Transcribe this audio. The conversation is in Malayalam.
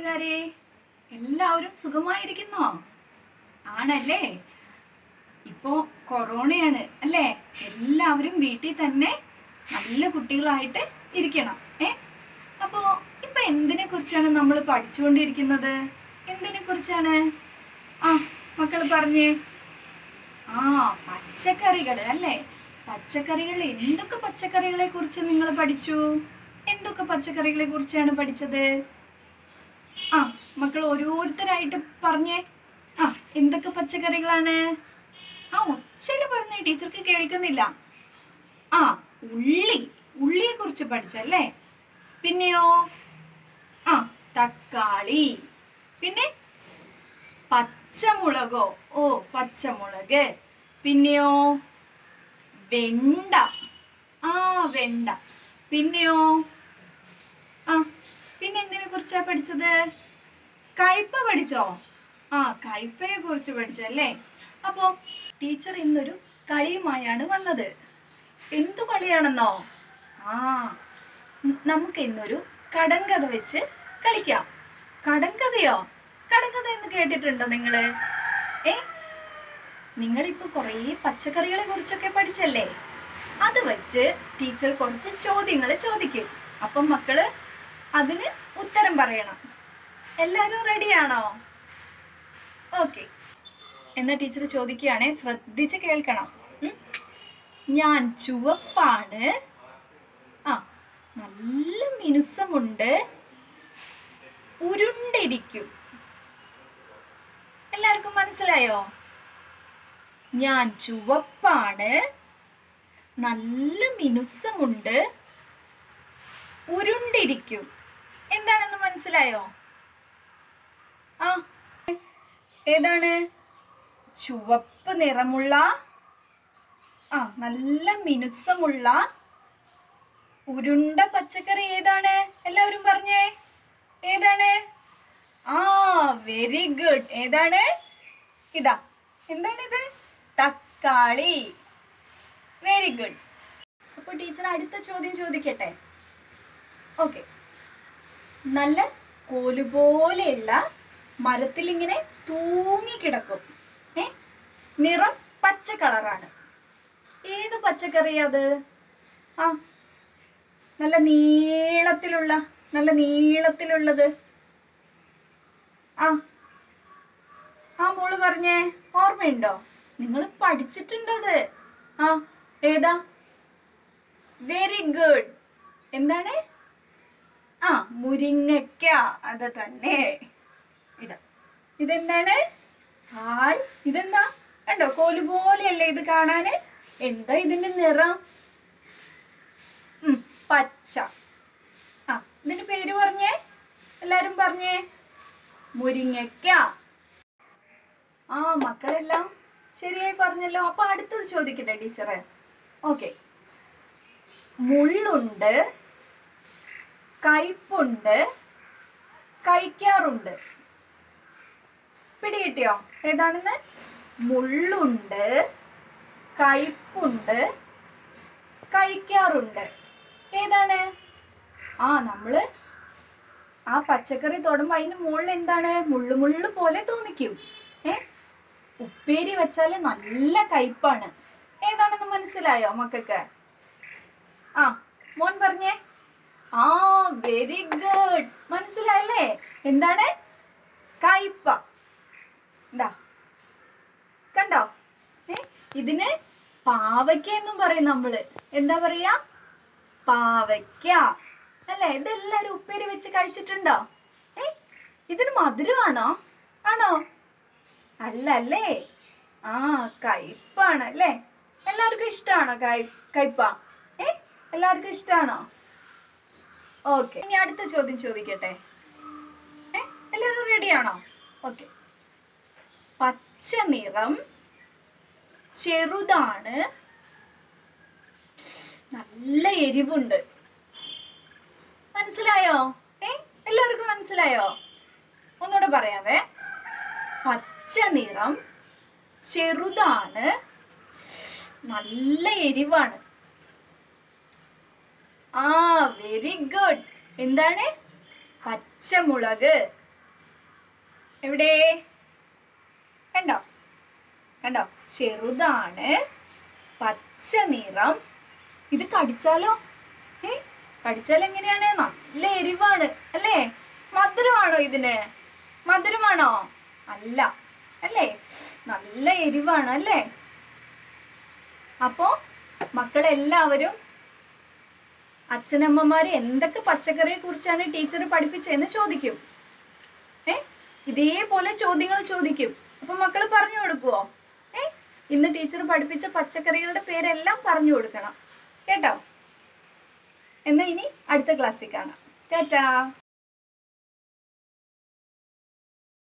കൂട്ടുകാരെ എല്ലാവരും സുഖമായിരിക്കുന്നോ ആണല്ലേ ഇപ്പോ കൊറോണയാണ് അല്ലേ എല്ലാവരും വീട്ടിൽ തന്നെ നല്ല കുട്ടികളായിട്ട് ഇരിക്കണം ഏ അപ്പോ ഇപ്പൊ എന്തിനെ കുറിച്ചാണ് നമ്മൾ പഠിച്ചുകൊണ്ടിരിക്കുന്നത് എന്തിനെ കുറിച്ചാണ് ആ മക്കൾ പറഞ്ഞേ ആ പച്ചക്കറികൾ അല്ലേ പച്ചക്കറികൾ എന്തൊക്കെ പച്ചക്കറികളെ കുറിച്ച് നിങ്ങൾ പഠിച്ചു എന്തൊക്കെ പച്ചക്കറികളെ കുറിച്ചാണ് പഠിച്ചത് ആ മക്കൾ ഓരോരുത്തരായിട്ട് പറഞ്ഞേ ആ എന്തൊക്കെ പച്ചക്കറികളാണ് ആ ഒച്ചയിൽ പറഞ്ഞേ ടീച്ചർക്ക് കേൾക്കുന്നില്ല ആ ഉള്ളി ഉള്ളിയെ കുറിച്ച് പഠിച്ചല്ലേ പിന്നെയോ ആ തക്കാളി പിന്നെ പച്ചമുളകോ ഓ പച്ചമുളക് പിന്നെയോ വെണ്ട ആ വെണ്ട പിന്നെയോ ആ പിന്നെ എന്തിനെ കുറിച്ചാ പഠിച്ചത് കയ്പ പഠിച്ചോ ആ കയ്പയെ കുറിച്ച് പഠിച്ചല്ലേ അപ്പോ ടീച്ചർ ഇന്നൊരു കളിയുമായാണ് വന്നത് എന്തു കളിയാണെന്നോ ആ ഉം, നമുക്ക് ഇന്നൊരു കടങ്കഥ വെച്ച് കളിക്കാം കടങ്കഥയോ കടങ്കഥ എന്ന് കേട്ടിട്ടുണ്ടോ നിങ്ങള് ഏ നിങ്ങളിപ്പോ കുറേ പച്ചക്കറികളെ കുറിച്ചൊക്കെ പഠിച്ചല്ലേ അത് വെച്ച് ടീച്ചർ കുറച്ച് ചോദ്യങ്ങൾ ചോദിക്കും അപ്പം മക്കള് അതിന് ഉത്തരം പറയണം എല്ലാവരും റെഡിയാണോ ഓക്കെ എന്നാ ടീച്ചർ ചോദിക്കുകയാണെ ശ്രദ്ധിച്ച് കേൾക്കണം ഉം. ഞാൻ ചുവപ്പാണ് ആ നല്ല മിനുസമുണ്ട് ഉരുണ്ടിരിക്കും എല്ലാവർക്കും മനസ്സിലായോ ഞാൻ ചുവപ്പാണ് നല്ല മിനുസമുണ്ട് ഉരുണ്ടിരിക്കും എന്താണെന്ന് മനസ്സിലായോ ആ ഏതാണ് ചുവപ്പ് നിറമുള്ള ആ നല്ല മിനുസമുള്ള ഉരുണ്ട പച്ചക്കറി ഏതാണ് എല്ലാവരും പറഞ്ഞേ ഏതാണ് ആ വെരി ഗുഡ് ഏതാണ് ഇതാ എന്താണിത് തക്കാളി വെരി ഗുഡ് അപ്പോൾ ടീച്ചർ അടുത്ത ചോദ്യം ചോദിക്കട്ടെ ഓക്കെ നല്ല കോലുപോലെയുള്ള മരത്തിൽ ഇങ്ങനെ തൂങ്ങി കിടക്കും ഏ നിറം പച്ച കളറാണ് ഏത് പച്ചക്കറിയാ അത് ആ നല്ല നീളത്തിലുള്ള നല്ല നീളത്തിലുള്ളത് ആ ആ മോള് പറഞ്ഞേ ഓർമ്മയുണ്ടോ നിങ്ങൾ പഠിച്ചിട്ടുണ്ടോ അത് ആ ഏതാ വെരി ഗുഡ് എന്താണ് ആ മുരിങ്ങയ്ക്ക അത് തന്നെ ഇതാ ഇതെന്താണ് ഹായ് ഇതെന്താ കണ്ടോ കോല് പോലെയല്ലേ ഇത് കാണാന് എന്താ ഇതിന്റെ നിറം ഉം, പച്ച ആ ഇതിന്റെ പേര് പറഞ്ഞേ എല്ലാരും പറഞ്ഞേ മുരിങ്ങയ്ക്ക ആ മക്കളെല്ലാം ശരിയായി പറഞ്ഞല്ലോ അപ്പൊ അടുത്തത് ചോദിക്കട്ടെ ടീച്ചറെ ഓക്കെ മുള്ളുണ്ട് കയ്പുണ്ട് കഴിക്കാറുണ്ട് പിടികിട്ടിയോ ഏതാണെന്ന് മുള്ളുണ്ട് കയ്പുണ്ട് കഴിക്കാറുണ്ട് ഏതാണ് ആ നമ്മള് ആ പച്ചക്കറി തൊടുമ്പോ അതിന് മുകളിൽ എന്താണ് മുള്ളു മുള്ളു പോലെ തോന്നിക്കും ഏ ഉപ്പേരി വെച്ചാല് നല്ല കയ്പാണ് ഏതാണെന്ന് മനസ്സിലായോ മക്കൾക്ക് ആ മോൻ പറഞ്ഞേ ആ വെരി ഗുഡ് മനസ്സിലായല്ലേ എന്താണ് കയ്പ ഇതാ കണ്ടോ ഏ ഇതിന് പാവയ്ക്ക എന്നും പറയും നമ്മള് എന്താ പറയാ പാവയ്ക്ക അല്ലേ ഇതെല്ലാരും ഉപ്പേരി വെച്ച് കഴിച്ചിട്ടുണ്ടോ ഏ ഇതിന് മധുരമാണോ ആണോ അല്ല അല്ലേ ആ കയ്പാണ് അല്ലേ എല്ലാവർക്കും ഇഷ്ടമാണോ കൈ കയ്പ ഏ എല്ലാവർക്കും ഇഷ്ടമാണോ ഓക്കെ ഇനി അടുത്ത ചോദ്യം ചോദിക്കട്ടെ ഏ എല്ലാവരും റെഡിയാണോ ഓക്കെ പച്ച നിറം ചെറുതാണ് നല്ല എരിവുണ്ട് മനസ്സിലായോ ഏ എല്ലാവർക്കും മനസ്സിലായോ ഒന്നുകൂടെ പറയാവേ പച്ച നിറം ചെറുതാണ് നല്ല എരിവാണ് ആ വെരി ഗുഡ് എന്താണ് പച്ചമുളക് എവിടെ കണ്ടോ കണ്ടോ ചെറുതാണ് പച്ച നിറം ഇത് കടിച്ചാലോ ഏ കടിച്ചാൽ എങ്ങനെയാണ് നല്ല എരിവാണ് അല്ലേ മധുരമാണോ ഇതിന് മധുരമാണോ അല്ല അല്ലേ നല്ല എരിവാണ് അല്ലേ അപ്പോ മക്കളെല്ലാവരും അച്ഛനമ്മമാര് എന്തൊക്കെ പച്ചക്കറിയെ കുറിച്ചാണ് ടീച്ചർ പഠിപ്പിച്ചതെന്ന് ചോദിക്കും ഏ ഇതേപോലെ ചോദ്യങ്ങൾ ചോദിക്കും അപ്പൊ മക്കൾ പറഞ്ഞു കൊടുക്കുവോ ഏ ഇന്ന് ടീച്ചർ പഠിപ്പിച്ച പച്ചക്കറികളുടെ പേരെല്ലാം പറഞ്ഞു കൊടുക്കണം കേട്ടോ എന്നാ ഇനി അടുത്ത ക്ലാസ്സിൽ കാണാം ടാറ്റാ